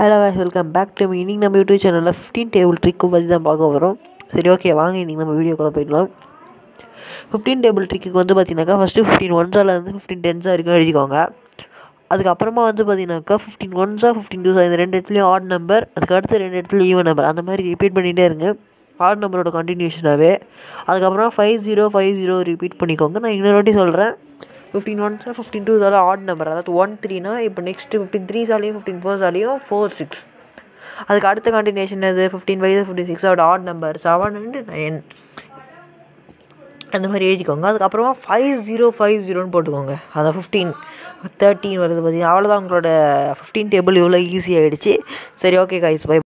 hello guys welcome back to இன்னைக்கு நம்ம YouTube சேனலில் ஃபிஃப்டீன் டேபிள் ட்ரிக்கு பற்றி தான் பார்க்க வரோம் சரி ஓகே வாங்க இன்றைக்கி நம்ம வீடியோக்குள்ளே போயிடலாம் ஃபிஃப்டீன் டேபிள் ட்ரிக்கு வந்து பார்த்தீங்கன்னாக்கா ஃபஸ்ட்டு ஃபிஃப்டீன் ஒன்ஸால் இருந்து ஃபிஃப்டீன் டென்ஸாக வரைக்கும் எழுதிக்கோங்க அதுக்கப்புறமா வந்து பார்த்தீங்கன்னாக்கா ஃபிஃப்டீன் ஒன்ஸா ஃபிஃப்டீன் டூஸா இந்த ரெண்டு இடத்துலையும் ஆட் நம்பர் அதுக்கு அடுத்து ரெண்டு இடத்துல ஈவன் நம்பர் அந்த மாதிரி ரிப்பீட் பண்ணிகிட்டே இருங்க ஆட் நம்பரோட கண்டினியூஷனாகவே அதுக்கப்புறம் five zero five zero repeat பண்ணிக்கோங்க நான் இன்னொரு வாட்டி சொல்கிறேன் ஃபிஃப்டீன் ஒன்ஸா ஃபிஃப்டீன் டூஸால ஆட் நம்பர் அதாவது ஒன் த்ரீனா இப்போ நெக்ஸ்ட்டு ஃபிஃப்டீன் த்ரீஸாலையும் ஃபிஃப்டீன் ஃபோர்ஸாலையும் ஃபோர் சிக்ஸ் அதுக்கு அடுத்த கண்டினியூஷன் அது ஃபிஃப்டீன் ஃபைவ் ஃபிஃப்டி சிக்ஸோட odd number seven and nine அந்த மாதிரி எழுதிக்கோங்க அதுக்கப்புறமா ஃபைவ் ஜீரோ ஃபைவ் ஜீரோன்னு போட்டுக்கோங்க அதான் ஃபிஃப்டீன் தேர்ட்டின் வருது பார்த்தீங்கன்னா அவ்வளோதான் உங்களோட ஃபிஃப்டீன் டேபிள் இவ்வளோ ஈஸி ஆகிடுச்சு சரி ஓகே கைஸ் பை